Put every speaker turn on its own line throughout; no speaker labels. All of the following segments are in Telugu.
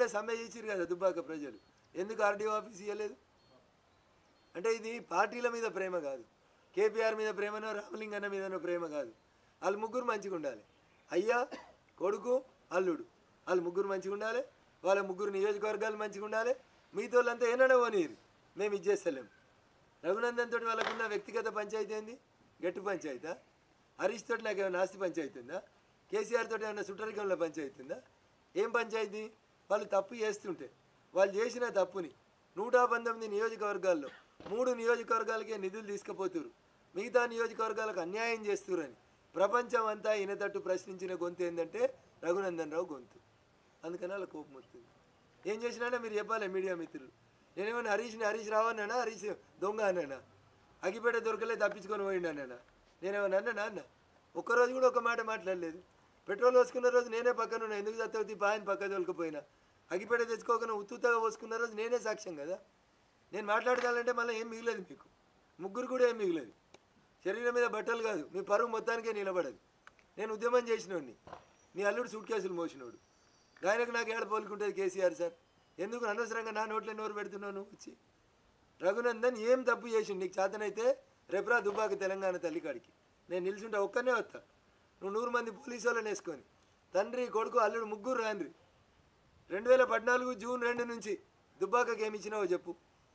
సమ్మె చేసిరు కదా దుబ్బాక ప్రజలు ఎందుకు ఆర్డీఓ ఆఫీస్ ఇవ్వలేదు అంటే ఇది పార్టీల మీద ప్రేమ కాదు కేపీఆర్ మీద ప్రేమనో రామలింగన్న మీదనో ప్రేమ కాదు వాళ్ళు ముగ్గురు మంచిగా ఉండాలి అయ్యా కొడుకు అల్లుడు వాళ్ళు ముగ్గురు మంచిగా ఉండాలి వాళ్ళ ముగ్గురు నియోజకవర్గాలు మంచిగా ఉండాలి మిగతా వాళ్ళంతా ఏనాడో పోనీరు మేము ఇచ్చేస్తలేం రఘునందన్ తోటి వాళ్ళకున్న వ్యక్తిగత పంచాయతీ ఏంది గట్టి పంచాయతా హరీష్ తోటి నాకు ఏమైనా ఆస్తి పంచాయతీ ఉందా కేసీఆర్ తోటి ఏమైనా సుట్టరికంలో పంచాయతీ ఉందా ఏం పంచాయతీ వాళ్ళు తప్పు చేస్తుంటే వాళ్ళు చేసిన తప్పుని నూట పంతొమ్మిది నియోజకవర్గాల్లో మూడు నియోజకవర్గాలకే నిధులు తీసుకుపోతురు మిగతా నియోజకవర్గాలకు అన్యాయం చేస్తురని ప్రపంచం అంతా ఈయన తట్టు ప్రశ్నించిన గొంతు ఏంటంటే రఘునందన్ రావు గొంతు అందుకని వాళ్ళ కోపం వస్తుంది ఏం చేసినా మీరు చెప్పాలి మీడియా మిత్రులు నేనేమన్నా హరీష్ని హరీష్ రావు అన్నానా హరీష్ దొంగ అన్నానా అగిపేట దొరకలే తప్పించుకొని పోయిండు అన్నానా నేనేమన్నా అన్నానా అన్న ఒక్కరోజు కూడా ఒక మాట మాట్లాడలేదు పెట్రోల్ పోసుకున్న రోజు నేనే పక్కన ఉన్నా ఎందుకు చత్తవతి పాయని పక్క తోలుకుపోయినా అగిపేట తెచ్చుకోకుండా ఉత్తుతగా పోసుకున్న రోజు నేనే సాక్ష్యం కదా నేను మాట్లాడతానంటే మళ్ళీ ఏం మిగిలేదు మీకు ముగ్గురు కూడా ఏం మిగిలేదు శరీరం మీద బట్టలు కాదు మీ పరువు మొత్తానికే నిలబడదు నేను ఉద్యమం చేసినోడిని మీ అల్లుడు సూట్ కేసులు మోసినోడు ఆయనకు నాకు ఏడ పోలుకుంటుంది కేసీఆర్ సార్ ఎందుకు అనవసరంగా నా నోట్లో నోరు పెడుతున్నావు నువ్వు వచ్చి రఘునందన్ ఏం తప్పు చేసిండు నీకు చేతనైతే రేపురా దుబ్బాక తెలంగాణ తల్లికాడికి నేను నిల్చుంటే ఒక్కనే వస్తా నువ్వు నూరు మంది పోలీసు వాళ్ళని వేసుకొని తండ్రి కొడుకు అల్లుడు ముగ్గురు రాండ్రి రెండు వేల పద్నాలుగు జూన్ రెండు నుంచి దుబ్బాకకి ఏమి ఇచ్చినావో చెప్పు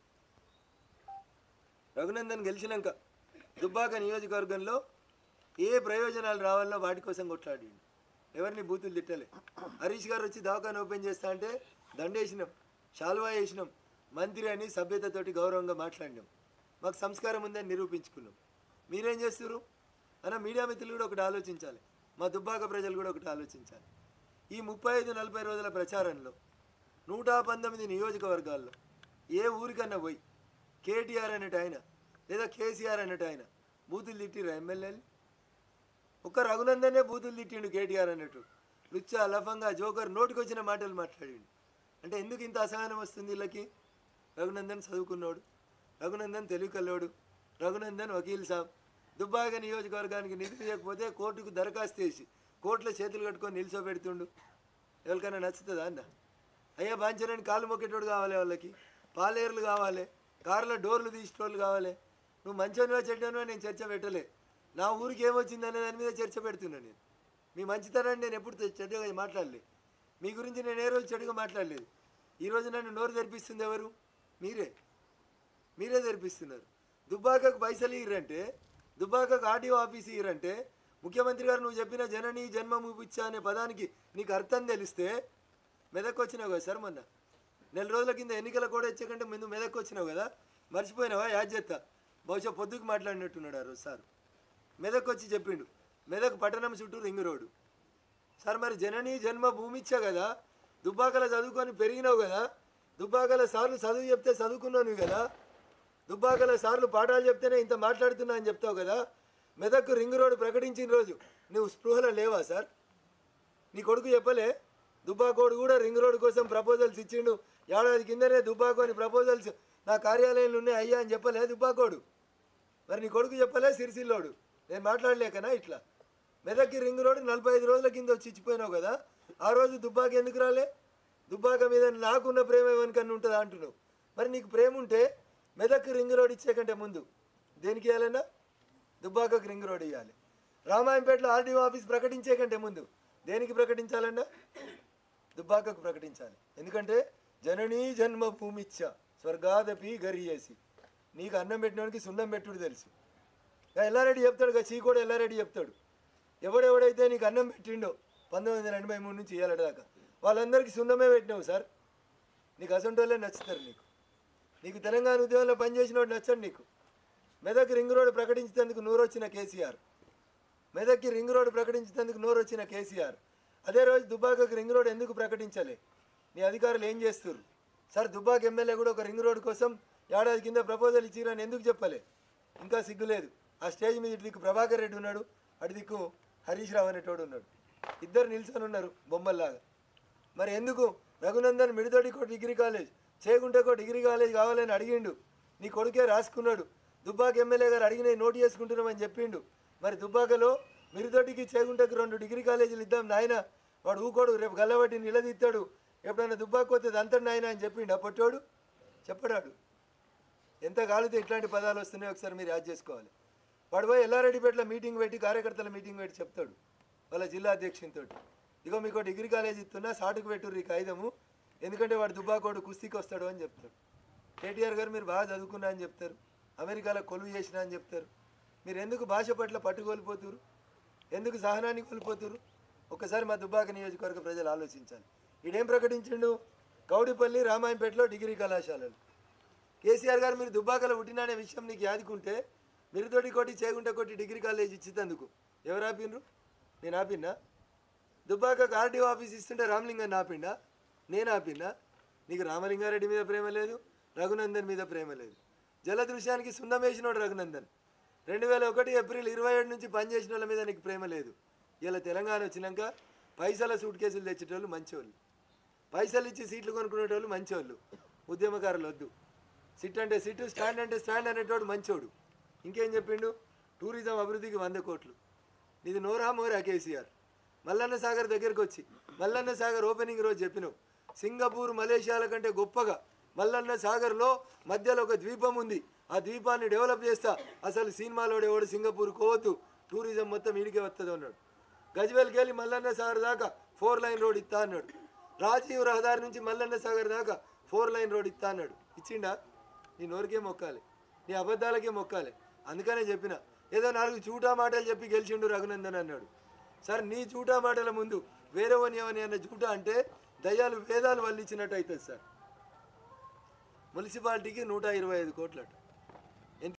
రఘునందన్ గెలిచినాక దుబ్బాక నియోజకవర్గంలో ఏ ప్రయోజనాలు రావాలో వాటి కోసం కొట్లాడిండు ఎవరిని బూతులు తిట్టలే హరీష్ గారు వచ్చి దవాఖాన ఓపెన్ చేస్తా అంటే దండేసినాం శాల్వా వేసినాం మంత్రి అని సభ్యతతోటి గౌరవంగా మాట్లాడినాం మాకు సంస్కారం ఉందని నిరూపించుకున్నాం మీరేం చేస్తారు అన్న మీడియా మిత్రులు కూడా ఒకటి ఆలోచించాలి మా దుబ్బాక ప్రజలు కూడా ఒకటి ఆలోచించాలి ఈ ముప్పై ఐదు నలభై రోజుల ప్రచారంలో నూట పంతొమ్మిది నియోజకవర్గాల్లో ఏ ఊరికన్నా పోయి కేటీఆర్ అన్నట్టు ఆయన లేదా కేసీఆర్ అన్నట్టు ఆయన బూతులు తిట్టిరా ఎమ్మెల్యేలు ఒక్క రఘునందనే బూతులు తిట్టిండు కేటీఆర్ అన్నట్టు లుచ్చా లఫంగా జోకర్ నోటికొచ్చిన మాటలు మాట్లాడిండు అంటే ఎందుకు ఇంత అసహనం వస్తుంది వీళ్ళకి రఘునందన్ చదువుకున్నోడు రఘునందన్ తెలివికల్లోడు రఘునందన్ వకీల్ సాబ్ దుబ్బాక నియోజకవర్గానికి నిధులు ఇవ్వకపోతే కోర్టుకు దరఖాస్తు చేసి కోర్టులో చేతులు కట్టుకొని నిల్చోబెడుతుండు ఎవరికైనా నచ్చుతుందా అన్న అయ్యా బాంచనని కాలు మొక్కేటోడు కావాలి వాళ్ళకి పాలేర్లు కావాలి కారులో డోర్లు తీసేటోళ్ళు కావాలి నువ్వు మంచోనివా చెడ్డనివా నేను చర్చ పెట్టలే నా ఊరికి ఏమొచ్చింది అనే దాని మీద చర్చ పెడుతున్నా నేను మీ మంచితనాన్ని నేను ఎప్పుడు తె- చెడ్డగా మాట్లాడలే మీ గురించి నేను ఏ రోజు చెడుగా మాట్లాడలేదు ఈరోజు నన్ను నోరు తెరిపిస్తుంది ఎవరు మీరే మీరే తెరిపిస్తున్నారు దుబ్బాకకు పైసలు ఇయ్యరంటే దుబ్బాకకు ఆర్టీఓ ఆఫీస్ ఇయ్యరంటే ముఖ్యమంత్రి గారు నువ్వు చెప్పిన జనని జన్మము పిచ్చ అనే పదానికి నీకు అర్థం తెలిస్తే మెదక్ వచ్చినావు కదా సార్ మొన్న నెల రోజుల కింద ఎన్నికల కూడా ఇచ్చే కంటే ముందు మెదక్ వచ్చినావు కదా మర్చిపోయినావా యాజ్యత బహుశా పొద్దుకు మాట్లాడినట్టున్నాడు ఆ రోజు సార్ మెదక్ వచ్చి చెప్పిండు మెదక్ పట్టణం చుట్టూ రింగ్ రోడ్డు సార్ మరి జనని జన్మ భూమిచ్చా కదా దుబ్బాకల చదువుకొని పెరిగినావు కదా దుబ్బాకల సార్లు చదువు చెప్తే చదువుకున్నావు నువ్వు కదా దుబ్బాకల సార్లు పాఠాలు చెప్తేనే ఇంత మాట్లాడుతున్నా అని చెప్తావు కదా మెదక్ రింగ్ రోడ్ ప్రకటించిన రోజు నువ్వు స్పృహలో లేవా సార్ నీ కొడుకు చెప్పలే దుబ్బాకోడు కూడా రింగ్ రోడ్ కోసం ప్రపోజల్స్ ఇచ్చిండు ఏడాది కిందనే దుబ్బాకు అని ప్రపోజల్స్ నా కార్యాలయంలో ఉన్నాయి అయ్యా అని చెప్పలే దుబ్బాకోడు మరి నీ కొడుకు చెప్పలే సిరిసిల్లోడు నేను మాట్లాడలేకనా ఇట్లా మెదక్కి రింగ్ రోడ్ నలభై ఐదు రోజుల కింద వచ్చి ఇచ్చిపోయినావు కదా ఆ రోజు దుబ్బాక ఎందుకు రాలే దుబ్బాక మీద నాకున్న ప్రేమ ఎవరికన్నా ఉంటుందా అంటున్నావు మరి నీకు ప్రేమ ఉంటే మెదక్కి రింగ్ రోడ్ ఇచ్చే కంటే ముందు దేనికి ఇవ్వాలన్నా దుబ్బాకకు రింగ్ రోడ్ ఇవ్వాలి రామాయంపేటలో ఆర్డీఓ ఆఫీస్ ప్రకటించే కంటే ముందు దేనికి ప్రకటించాలన్నా దుబ్బాకకు ప్రకటించాలి ఎందుకంటే జననీ జన్మ భూమిచ్చ స్వర్గాదపి గరియేసి నీకు అన్నం పెట్టినోనికి సున్నం పెట్టుడు తెలుసు ఇక ఎల్లారెడ్డి చెప్తాడు ఇక చీకోడు ఎల్లారెడ్డి చెప్తాడు ఎవడెవడైతే నీకు అన్నం పెట్టిండో పంతొమ్మిది వందల ఎనభై మూడు నుంచి ఇవ్వాలట దాకా వాళ్ళందరికీ సున్నమే పెట్టినావు సార్ నీకు అసంటోళ్ళే నచ్చుతారు నీకు నీకు తెలంగాణ ఉద్యమంలో పనిచేసిన వాడు నచ్చడు నీకు మెదక్ రింగ్ రోడ్ ప్రకటించేందుకు నూరు వచ్చిన కేసీఆర్ మెదక్కి రింగ్ రోడ్ ప్రకటించేందుకు నోరు వచ్చిన కేసీఆర్ అదే రోజు దుబ్బాకకి రింగ్ రోడ్ ఎందుకు ప్రకటించలే నీ అధికారులు ఏం చేస్తారు సార్ దుబ్బాక ఎమ్మెల్యే కూడా ఒక రింగ్ రోడ్ కోసం ఏడాది కింద ప్రపోజల్ ఇచ్చిరని ఎందుకు చెప్పలే ఇంకా సిగ్గులేదు ఆ స్టేజ్ మీద ఇటు దిక్కు ప్రభాకర్ రెడ్డి ఉన్నాడు అటు దిక్కు హరీష్ రావు అనేటోడు ఉన్నాడు ఇద్దరు నిల్చొని ఉన్నారు బొమ్మల్లాగా మరి ఎందుకు రఘునందన్ మిడితోటికో డిగ్రీ కాలేజ్ చేగుంటకో డిగ్రీ కాలేజ్ కావాలని అడిగిండు నీ కొడుకే రాసుకున్నాడు దుబ్బాక ఎమ్మెల్యే గారు అడిగిన నోటు చేసుకుంటున్నామని చెప్పిండు మరి దుబ్బాకలో మిరితోటికి చేగుంటకు రెండు డిగ్రీ కాలేజీలు ఇద్దాం నాయన వాడు ఊకోడు రేపు గల్లబట్టి నిలదీస్తాడు ఎప్పుడైనా దుబ్బాకపోతే దంతండి ఆయన అని చెప్పిండు పొట్టోడు చెప్పడాడు ఎంత కాలితే ఇట్లాంటి పదాలు వస్తున్నాయో ఒకసారి మీరు యాద్ చేసుకోవాలి వాడు పోయి ఎల్లారెడ్డిపేటలో మీటింగ్ పెట్టి కార్యకర్తల మీటింగ్ పెట్టి చెప్తాడు వాళ్ళ జిల్లా అధ్యక్షునితో ఇగో మీకు డిగ్రీ కాలేజ్ ఇస్తున్నా సాటుకు పెట్టుర్రు ఈ కాగితము ఎందుకంటే వాడు దుబ్బాకోడు కుస్తీకి వస్తాడు అని చెప్తాడు కేటీఆర్ గారు మీరు బాగా చదువుకున్నా అని చెప్తారు అమెరికాలో కొలువు చేసినా అని చెప్తారు మీరు ఎందుకు భాష పట్ల పట్టు కోల్పోతురు ఎందుకు సహనాన్ని కోల్పోతురు ఒకసారి మా దుబ్బాక నియోజకవర్గ ప్రజలు ఆలోచించాలి ఈడేం ప్రకటించిండు కౌడిపల్లి రామాయంపేటలో డిగ్రీ కళాశాలలు కేసీఆర్ గారు మీరు దుబ్బాకలో పుట్టిన అనే విషయం నీకు యాదుకుంటే మీరుతోటి కొట్టి చేగుంట కొట్టి డిగ్రీ కాలేజ్ ఇచ్చినందుకు ఎవరు ఆపినరు నేను ఆపిన్నా దుబ్బాకకు ఆర్డీఓ ఆఫీస్ ఇస్తుంటే రామలింగన్ ఆపిండా నేను ఆపిన్నా నీకు రామలింగారెడ్డి మీద ప్రేమ లేదు రఘునందన్ మీద ప్రేమ లేదు జలదృశ్యానికి సున్నం వేసినోడు రఘునందన్ రెండు వేల ఒకటి ఏప్రిల్ ఇరవై ఏడు నుంచి పనిచేసిన వాళ్ళ మీద నీకు ప్రేమ లేదు ఇలా తెలంగాణ వచ్చినాక పైసల సూట్ కేసులు తెచ్చేటోళ్ళు మంచోళ్ళు పైసలు ఇచ్చి సీట్లు కొనుక్కునేటోళ్ళు మంచోళ్ళు ఉద్యమకారులు వద్దు సిట్ అంటే సిట్ స్టాండ్ అంటే స్టాండ్ అనేటోడు మంచోడు ఇంకేం చెప్పిండు టూరిజం అభివృద్ధికి వంద కోట్లు ఇది నోరా మోరా కేసీఆర్ మల్లన్న సాగర్ దగ్గరికి వచ్చి మల్లన్న సాగర్ ఓపెనింగ్ రోజు చెప్పినావు సింగపూర్ మలేషియాల కంటే గొప్పగా మల్లన్న సాగర్లో మధ్యలో ఒక ద్వీపం ఉంది ఆ ద్వీపాన్ని డెవలప్ చేస్తా అసలు సినిమాలో ఎవడు సింగపూర్ కోవద్దు టూరిజం మొత్తం ఈడికే వస్తుంది అన్నాడు గజ్వేల్కి వెళ్ళి మల్లన్న సాగర్ దాకా ఫోర్ లైన్ రోడ్ ఇస్తా అన్నాడు రాజీవ్ రహదారి నుంచి మల్లన్న సాగర్ దాకా ఫోర్ లైన్ రోడ్ ఇస్తా అన్నాడు ఇచ్చిండా నీ నోరికే మొక్కాలి నీ అబద్ధాలకే మొక్కాలి అందుకనే చెప్పిన ఏదో నాలుగు చూటా మాటలు చెప్పి గెలిచిండు రఘునందన్ అన్నాడు సార్ నీ చూటా మాటల ముందు వేరే వని ఏమని అన్న చూటా అంటే దయ్యాలు వేదాలు వల్లించినట్టు అవుతుంది సార్ మున్సిపాలిటీకి నూట ఇరవై ఐదు కోట్లట